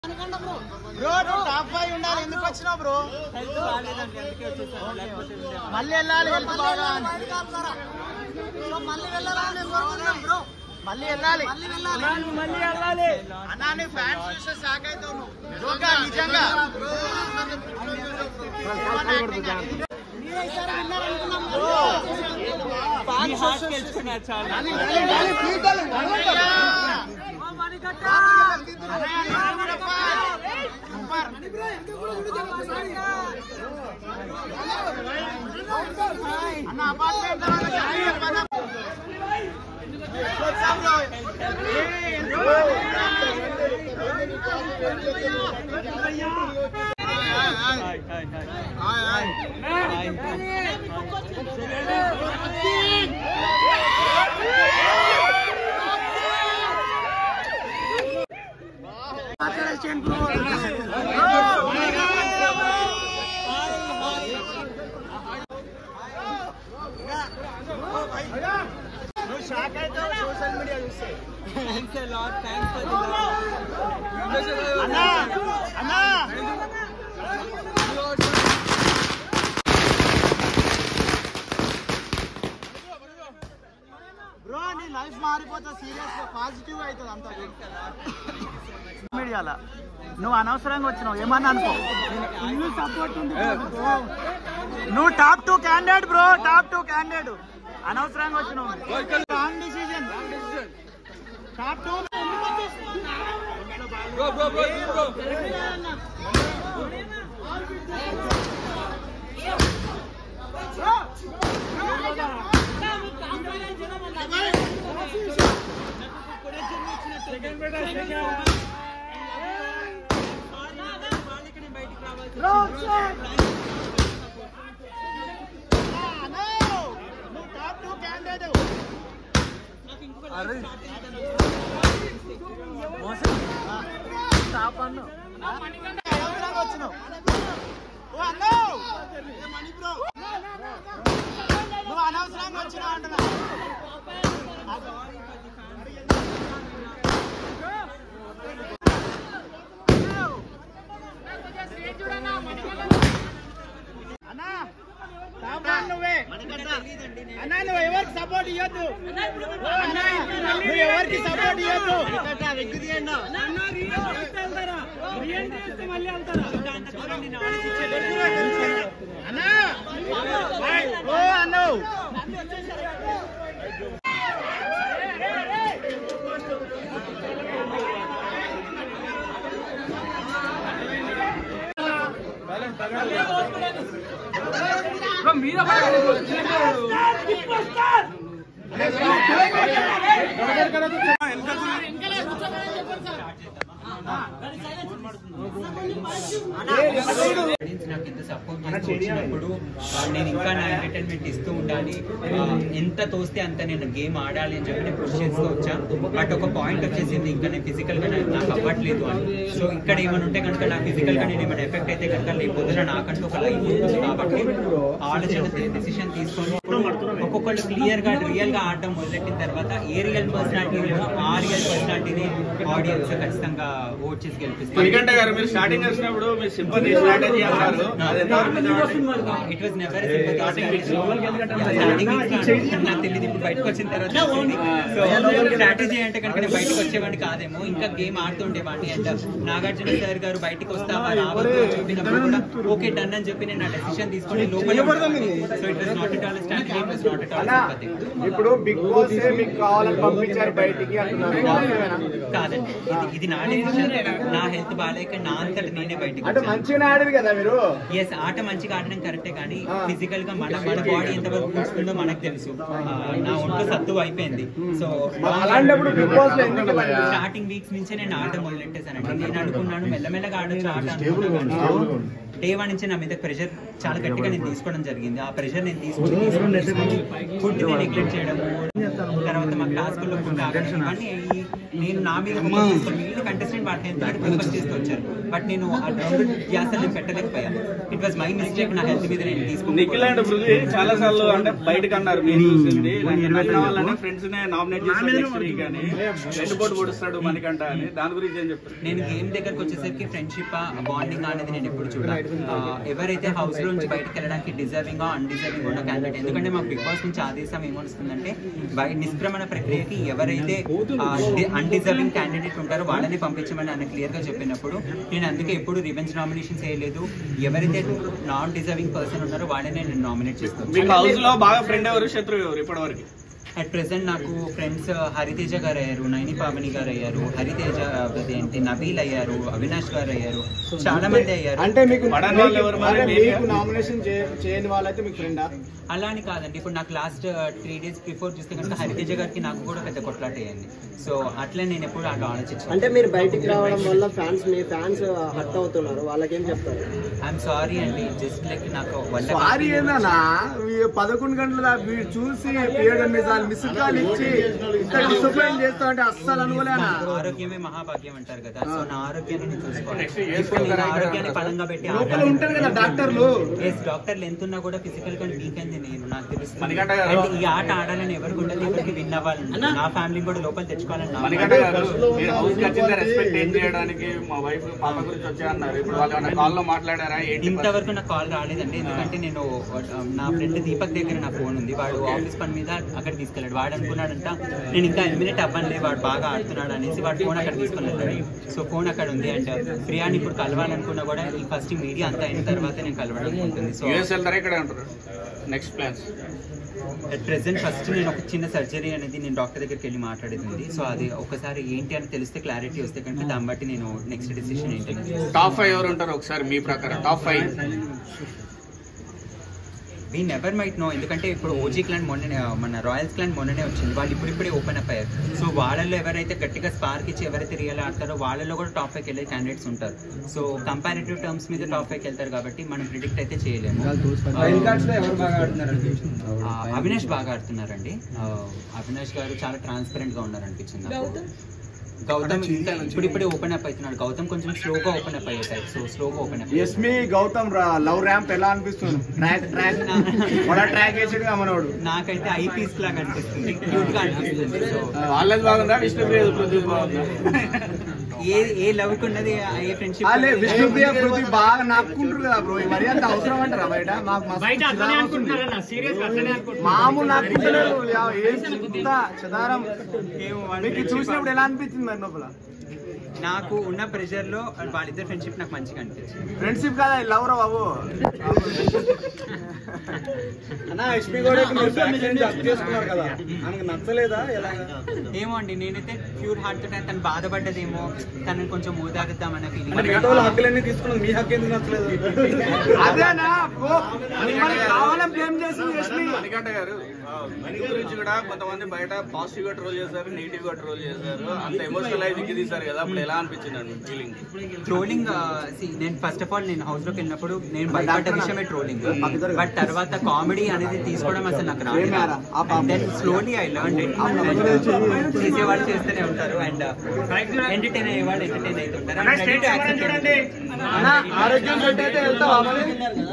Bro నువ్వు top five ఉండాలి ఎందుకు వచ్చినావు బ్రో హెల్త్ బాగాలేదండి అందుకే వచ్చేసాను లేకపోతే ఉండేవాడిని. మళ్ళీ వెళ్ళాలి హెల్త్ బాగా అని. మళ్ళీ వెళ్ళాలా నేను కోరుకుంటున్నాం బ్రో మళ్ళీ వెళ్ళాలి మళ్ళీ వెళ్ళాలి మళ్ళీ వెళ్ళాలి అన్నా నీ ఫ్యాన్స్ చూస్తే షాక్ అవుతావు నువ్వు నిజంగా నిజంగా మీరే ఈసారి విన్నర్ అనుకున్నాం మీ హార్ట్ గెలుచుకున్నారు చాలా అన్న apartment hi hi hi hi నువ్వు షాక్ అవుతావు సోషల్ మీడియా చూస్తే thanks a lot thanks for the love అన్నా అన్నా బ్రో నీ లైఫ్ మారిపోతా సీరియస్ గా పాజిటివ్ అవుతుంది అంతా మీడియాలో నువ్వు అనవసరంగా వచ్చినావు ఏమన్నా అనుకో సపోర్ట్ ఉంది నువ్వు top two candidate bro top two candidate అనవసరంగా వచ్చినావు wrong decision top two bro bro bro bro నువ్వు టాప్ టూ క్యాండిడేట్ అరే మోసం టాప్ అన్ను అనవసరంగా వచ్చినావు ఓ అన్నావు నువ్వు అనవసరంగా వచ్చినావు అంటున్నా అన్నా టాప్ వన్ నువ్వే అన్నా నువ్వు ఎవరికి సపోర్ట్ ఇవ్వద్దు అన్నా నువ్వు ఎవరికి సపోర్ట్ ఇవ్వద్దు అన్నా ఓ అన్నావు ఆడియన్స్ నాకు ఇంత సపోర్ట్ చేస్తూ వచ్చినప్పుడు ఆ, నేను ఇంకా నా ఎంటర్టైన్మెంట్ ఇస్తూ ఉండాలి ఆ, ఎంత తోస్తే అంత నేను గేమ్ ఆడాలి అని చెప్పి నేను పుష్ చేస్తూ వచ్చా బట్ ఒక పాయింట్ వచ్చేసింది ఇంకా నేను ఫిజికల్ గా నాకు నాకు అవ్వట్లేదు అని సో ఇక్కడ ఏమైనా ఉంటే కనుక నా ఫిజికల్ గా నేను ఏమైనా ఎఫెక్ట్ అయితే కనుక రేపు పొద్దున నాకంటూ ఒక లైఫ్ ఉంటుంది కాబట్టి ఆలోచన డెసిషన్ తీసుకొని ఒక్కొక్కళ్ళు క్లియర్ గా రియల్ గా ఆడడం మొదలెట్టిన తర్వాత ఏ రియల్ పర్సనాలిటీ ఆ రియల్ పర్సనాలిటీని ఆడియన్స్ ఖచ్చితంగా ఓట్ చేసి గెలిపిస్తారు మణికంఠ గారు మీరు స్టార్టింగ్ వచ్చినప్పుడు మీ సింపతి స్ట్రాటజీ అన్నారు అది ఎంతవరకు నిజమండి? ఇట్ వాస్ నెవర్ నాకు తెలియదు ఇప్పుడు బయటకు వచ్చిన తర్వాత సో స్ట్రాటజీ అంటే కనుక నేను బయటకు వచ్చేవాడిని కాదేమో ఇంకా గేమ్ ఆడుతుండేవాడిని అండ్ నాగార్జున సార్ గారు బయటకు వస్తావా రావద్దు అని చెప్పినప్పుడు కూడా ఓకే డన్ అని చెప్పి నేను నా డెసిషన్ తీసుకొని లోపల so it was not at all strategy it was not at all sympathy ఇప్పుడు బిగ్ బాస్ మీకు కావాలని పంపించారు బయటికి అంటున్నారు వాస్తవేనా? కాదండి ఇది ఇది నా డెసిషన్ నా హెల్త్ బాగాలేక నా అంతటి నేనే బయటకు అంటే వచ్చాను మంచిగానే ఆడారు కదా మీరు ఎస్ ఆట మంచిగా ఆడడం కరెక్టే కానీ ఫిజికల్ గా మన మన బాడీ ఎంత వరకు ఉంచుతుందో మనకు తెలుసు ఆ, నా ఒంట్లో సత్తు అయిపోయింది సో అలాంటప్పుడు బిగ్ బాస్ లో ఎందుకు మరి? స్టార్టింగ్ వీక్స్ నుంచే నేను ఆట మొదలెట్టేశానండి నేను అనుకున్నాను మెల్లమెల్లగా ఆడొచ్చు ఆట అనుకున్నాను డే వన్ నుంచి నా మీద ప్రెషర్ చాలా గట్టిగా నేను తీసుకోవడం జరిగింది ఆ ప్రెషర్ నేను తీసుకుని తీసుకుని తీసుకుని ఫుడ్ ని నెగ్లెక్ట్ చేయడము తర్వాత మా క్లాస్ లో ఫుడ్ ఆగడం ఇవన్నీ ఈ- నేను నా మీద focus చేస్తాను. మిగిలిన కంటెస్టెంట్ వాటి హెల్త్ మీద ఫోకస్ చేస్తూ వచ్చారు బట్ నేను ఆ రెండు ధ్యాసలు నేను పెట్టలేకపోయాను ఇట్ వాజ్ మై మిస్టేక్ నా హెల్త్ మీద నేను నిఖిల్ అండ్ తీసుకున్నాను పృథ్వీ చాలా సార్లు అంటే బయటకు అన్నారు మీరు చూసింది నచ్చిన వాళ్ళని ఫ్రెండ్స్ నే నామినేట్ చేస్తారు నెక్స్ట్ వీక్ అని రెండు పోటు పొడుస్తాడు మనకంట అని దాని గురించి ఏం చెప్తారు నేను గేమ్ దగ్గరకు వచ్చేసరికి ఫ్రెండ్షిప్ బాండింగ్ అనేది నేను ఎప్పుడు చూడాలి ఎవరైతే హౌస్ లో నుంచి బయటకు వెళ్ళడానికి డిజర్వింగ్ అన్డిజర్వింగ్ ఉన్న క్యాండిడేట్ ఎందుకంటే మాకు బిగ్ బాస్ నుంచి ఆదేశం ఏమొస్తుందంటే బయ నిష్క్రమణ ప్రక్రియకి ఎవరైతే అన్డిజర్వింగ్ క్యాండిడేట్ ఉంటారో వాళ్ళని పంపించమని ఆయన క్లియర్ గా చెప్పినప్పుడు నేను అందుకే ఎప్పుడు రివెంజ్ నామినేషన్ చేయలేదు ఎవరైతే నాన్ డిజర్వింగ్ పర్సన్ ఉన్నారో వాళ్ళని నేను నామినేట్ చేస్తాను మీకు హౌస్ లో బాగా ఫ్రెండ్ ఎవరు శత్రువు ఎవరు ఇప్పటి వరకు అట్ ప్రెసెంట్ నాకు ఫ్రెండ్స్ హరితేజ గారు అయ్యారు నైని పావని గారు అయ్యారు హరితేజ ఏంటి నబీల్ అయ్యారు అవినాష్ గారు అయ్యారు చాలా మంది అయ్యారు అంటే మీకు పడని వాళ్ళు ఎవరు మరి? అంటే మీకు నామినేషన్ చేయని వాళ్ళైతే మీకు ఫ్రెండా అలా అని కాదండి ఇప్పుడు నాకు లాస్ట్ త్రీ డేస్ బిఫోర్ చూస్తే కనుక హరితేజ గారికి నాకు కూడా పెద్ద కొట్లాట అయ్యింది సో అట్లా నేను ఎప్పుడు అలా ఆలోచించాను అంటే మీరు బయటికి రావడం వల్ల ఫ్యాన్స్ మీ ఫ్యాన్స్ హర్ట్ అవుతున్నారు వాళ్ళకేం చెప్తారు ఐఎమ్ సారీ అండి జస్ట్ లైక్ నాకు వల్ల సారీ ఏందన్నా ఈ పదకొండు గంటల దాకా వీడు చూసి ఏడు నిమిషాలు మిస్ కాల్ ఇచ్చి ఇంత డిసప్పాయింట్ చేస్తా అంటే అస్సలు అనుకోలేనా ఆరోగ్యమే మహాభాగ్యం అంటారు కదా సో నా ఆరోగ్యాన్ని నేను చూసుకోవాలి ఇప్పుడు నేను ఆరోగ్యాన్ని పరంగా పెట్టి లోపల ఉంటారు కదా డాక్టర్లు ఎస్ డాక్టర్లు ఎంత ఉన్నా కూడా ఫిజికల్ గా వీక్ అయింది నేను నాకు తెలుస్తుంది మణికంఠ గారు. And ఈ ఆట ఆడాలని ఎవరికి ఉండదు ఎవరికి విన్ అవ్వాలని నా ఫ్యామిలీ కూడా లోపల తెచ్చుకోవాలని నా మణికంఠ గారు మీరు హౌస్ కి వచ్చింది రెస్పెక్ట్ ఏం చేయడానికి మా వైఫ్ పాప గురించి వచ్చా అన్నారు ఇప్పుడు వాళ్ళు ఏమైనా కాల్ లో మాట్లాడారా ఏంటి ఇంతవరకు నాకు కాల్ రాలేదండి ఎందుకంటే నేను ఆ, నా ఫ్రెండ్ దీపక్ దగ్గర నా ఫోన్ ఉంది వాడు ఆఫీస్ పని మీద అక్కడ తీసుకెళ్ళాడు వాడు అనుకున్నాడంట నేను ఇంకా ఎలిమినేట్ అవ్వనులే వాడు బాగా ఆడుతున్నాడు అనేసి వాడు ఫోన్ అక్కడ తీసుకుని వెళ్ళాడు సో ఫోన్ అక్కడ ఉంది అండ్ ప్రియాని ఇప్పుడు కలవాలనుకున్నా కూడా ఈ ఫస్ట్ మీడియా అంతా అయిన తర్వాత నేను కలవడం ఉంటుంది సో యుఎస్ వెళ్తారా ఇక్కడ ఉంటారు next plans at present first నేను ఒక చిన్న సర్జరీ అనేది నేను డాక్టర్ దగ్గరికి వెళ్ళి మాట్లాడేది ఉంది సో అది ఒకసారి ఏంటి అని తెలిస్తే క్లారిటీ వస్తే కనుక దాన్ని బట్టి నేను నెక్స్ట్ డెసిషన్ ఏంటి అనేది టాప్ ఫైవ్ ఎవరు ఉంటారు ఒకసారి మీ ప్రకారం top five we never might know ఎందుకంటే ఇప్పుడు ఓజీ క్లాన్ మొన్ననే మన రాయల్స్ క్లాన్ మొన్ననే వచ్చింది వాళ్ళు ఇప్పుడిప్పుడే ఓపెన్ అప్ అయ్యారు సో వాళ్ళల్లో ఎవరైతే గట్టిగా స్పార్క్ ఇచ్చి ఎవరైతే రియల్ ఆడతారో వాళ్ళలో కూడా టాప్ ఫైవ్కి వెళ్ళే క్యాండిడేట్స్ ఉంటారు సో కంపారిటివ్ టర్మ్స్ మీద టాప్ ఫైవ్కి వెళ్తారు కాబట్టి మనం ప్రిడిక్ట్ అయితే చేయలేము ఆ, అవినాష్ బాగా ఆడుతున్నారండి ఆ, అవినాష్ గారు చాలా ట్రాన్స్పరెంట్ గా ఉన్నారు అనిపించింది నాకు గౌతమ్ ఇంకా ఇప్పుడిప్పుడే ఓపెన్ అప్ అవుతున్నాడు గౌతమ్ కొంచెం స్లోగా ఓపెన్ అప్ అయ్యే టైప్ సో స్లోగా ఓపెన్ అప్ ఎస్మి గౌతమ్ లవ్ ర్యాంప్ ఎలా అనిపిస్తుంది ట్రాక్ ట్రాక్ కూడా ట్రాక్ వేసాడు మనోడు నాకైతే ఐపీస్ లాగా అనిపిస్తుంది క్యూట్ గా అనిపిస్తుంది సో వాళ్ళది బాగుందా విష్ణుప్రియ పృథ్వీ బాగుందా ఏ ఏ లవ్ కు ఉన్నది ఏ ఫ్రెండ్షిప్ అలే విష్ణుప్రియ పృథ్వీ బాగా నాకుంటారు కదా బ్రో మరి అంత అవసరం అంటారా బయట మాకు మస్తు చిరాకు వస్తుంది. మామూలు నాకుంటలేరు యా- ఏం చిత్త చదారం మీకు చూసినప్పుడు ఎలా అనిపించింది మరి లోపల నాకు ఉన్న ప్రెషర్ లో వాళ్ళిద్దరు ఫ్రెండ్షిప్ నాకు మంచిగా అనిపించింది ఫ్రెండ్షిప్ కదా లవ్ రా బాబు అన్న ఎస్పీ కూడా చేసుకున్నారు కదా మనకి నచ్చలేదా ఎలా ఏమో అండి నేనైతే ప్యూర్ హార్ట్ తోటి తను బాధపడ్డదేమో తనని కొంచెం ఓదారుద్దామన్న అంటే ఫీలింగ్ మిగతా వాళ్ళ హక్కులన్నీ తీసుకున్నది మీ హక్కు ఎందుకు నచ్చలేదు అదేనా బ్రో మిమ్మల్ని కావాలని బ్లేమ్ చేసింది ఎస్పీ మణికంఠ గారు మీకు గురించి కూడా కొంతమంది బయట పాజిటివ్ గా ట్రోల్ చేశారు నెగిటివ్ గా ట్రోల్ చేశారు అంత ఎమోషనల్ అయి దిగి తీశారు కదా అప్పుడు ఎలా అనిపించింది అండి ఫీలింగ్ ట్రోలింగ్ నేను ఫస్ట్ ఆఫ్ ఆల్ నేను హౌస్ లోకి వెళ్ళినప్పుడు నేను భయపడ్డ విషయమే ట్రోలింగ్ బట్ తర్వాత కామెడీ అనేది తీసుకోవడం అసలు నాకు రాదు then slowly I learn it చేసేవాళ్ళు చేస్తూనే ఉంటారు అండ్ ఎంటర్టైన్ అయ్యేవాళ్ళు ఎంటర్టైన్ అవుతుంటారు I'm ready to accept it. అన్న ఆరోగ్యం సెట్ అయితే వెళ్తావా మరి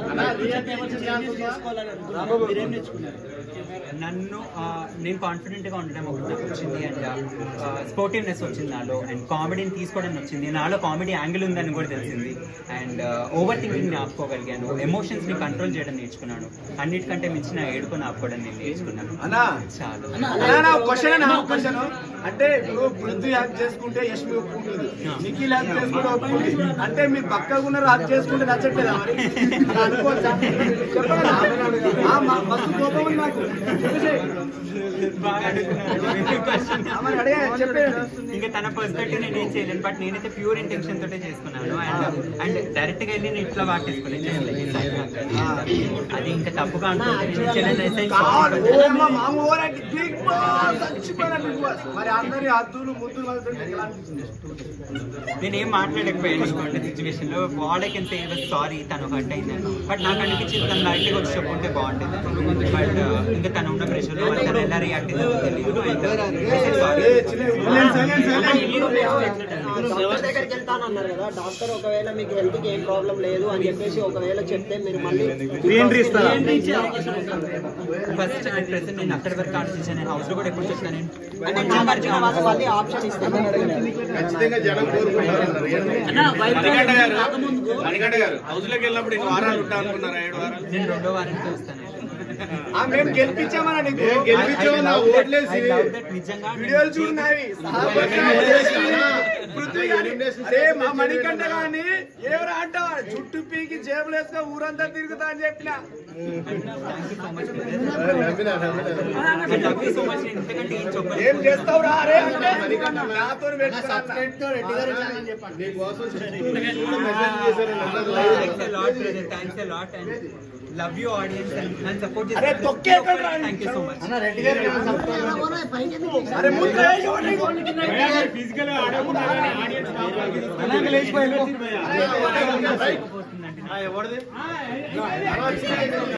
నన్ను ఆ, నేను కాన్ఫిడెంట్ గా ఉండడం ఒకటి నాకు వచ్చింది అండ్ స్పోర్టివ్నెస్ వచ్చింది నాలో అండ్ కామెడీని తీసుకోవడం వచ్చింది నాలో కామెడీ యాంగిల్ ఉందని కూడా తెలిసింది అండ్ ఓవర్ థింకింగ్ ని ఆపుకోగలిగాను ఎమోషన్స్ ని కంట్రోల్ చేయడం నేర్చుకున్నాను అన్నిటికంటే మించిన ఏడుకొని ఆపుకోవడం నేను నేర్చుకున్నాను అన్నా చాలు అన్నా క్వశ్చన్ అన్న క్వశ్చన్ అంటే ఇప్పుడు పృథ్వీ హ్యాక్ చేసుకుంటే యష్మి ఒప్పుకుంటుంది నిఖిల్ హ్యాక్ చేసుకుంటే ఒప్పుకుంటుంది అంటే మీరు పక్కగా ఉన్నారు హ్యాక్ చేసుకుంటే నచ్చట్లేదా మరి అలా అనుకోవచ్చా చెప్పండి ఆ, మా- మస్తు కోపం ఉంది నాకు చెప్పేసేయ్. బాగా అడుగుతున్నారు. ఆ, మరి అడిగా చెప్పే ఇంకా తన పర్స్పెక్టివ్ నేను ఏం చేయలేను బట్ నేనైతే ప్యూర్ ఇంటెన్షన్ తోటే చేసుకున్నాను అండ్ అండ్ డైరెక్ట్ గా వెళ్ళి నేను ఇట్లా వాటేసుకోలేదు అది ఇంకా తప్పుగా అనుకుంటే నేను చెల్లెనైతే మామూలు ఓవరాక్ట్ బిగ్ బాస్ చచ్చిపోయిన బిగ్ బాస్ మరి అందరి హద్దులు ముద్దులు వదులుతుంటే ఎట్లా అనిపించింది నేనేం మాట్లాడకపోయాను ఇటువంటి సిచ్యువేషన్ లో what I can say sorry తను హర్ట్ అయిందని బట్ నాకు అనిపించింది తను లైట్ గా వచ్చి చెప్పుకుంటే బాగుంటుంది బట్ ఇంకా తను ఉన్న ప్రెషర్ లో తను ఎలా రియాక్ట్ అయిందో తెలియదు అండ్ సారీ డాక్టర్ దగ్గరికి వెళ్తానన్నారు కదా డాక్టర్ ఒకవేళ మీకు హెల్త్ కి ఏం ప్రాబ్లం లేదు అని చెప్పేసి ఒకవేళ చెప్తే మీరు మళ్ళీ Re-entry ఇస్తారా? Re-entry ఇచ్చే అవకాశం ఉంటుందా? ఫస్ట్ అండ్ ప్రెసెంట్ నేను అక్కడి వరకు ఆలోచించాను నేను హౌస్ లో కూడా ఎప్పుడు చెప్తాను నేను అంటే నాగార్జున వాళ్ళు మళ్ళీ ఆప్షన్ ఇస్తారు ఖచ్చితంగా జనం కోరుకుంటారు మణికంఠ గారు మణికంఠ గారు హౌస్ లోకి వెళ్ళినప్పుడు ఇన్ని వారాలు ఉంటా అనుకున్నారా ఏడు వారాలు నేను రెండో వారానికి వస్తాను ఆ, మేము గెలిపించామన్నా నీకు I- I గెలిపించాము love నా that- ఓట్లేసి I love that నిజంగా వీడియోలు చూడినాయి పృథ్వీ గాని, అరే మా మణికంఠ గాని ఎవరు అంటావా జుట్టు పీకి జేబులు వేసుకొని ఊరంతా తిరుగుతా అని చెప్పిన thank you so much I love you so much ఎందుకంటే ఏం చెప్పను ఏం చేస్తావు రా అరే అంటే నాతో thanks a lot brother thanks a lot and love you audience and నన్ను సపోర్ట్ అరే, తొక్కే ఎక్కడ రా? థ్యాంక్ యూ సో మచ్ అరే ముద్ర ఎవరిది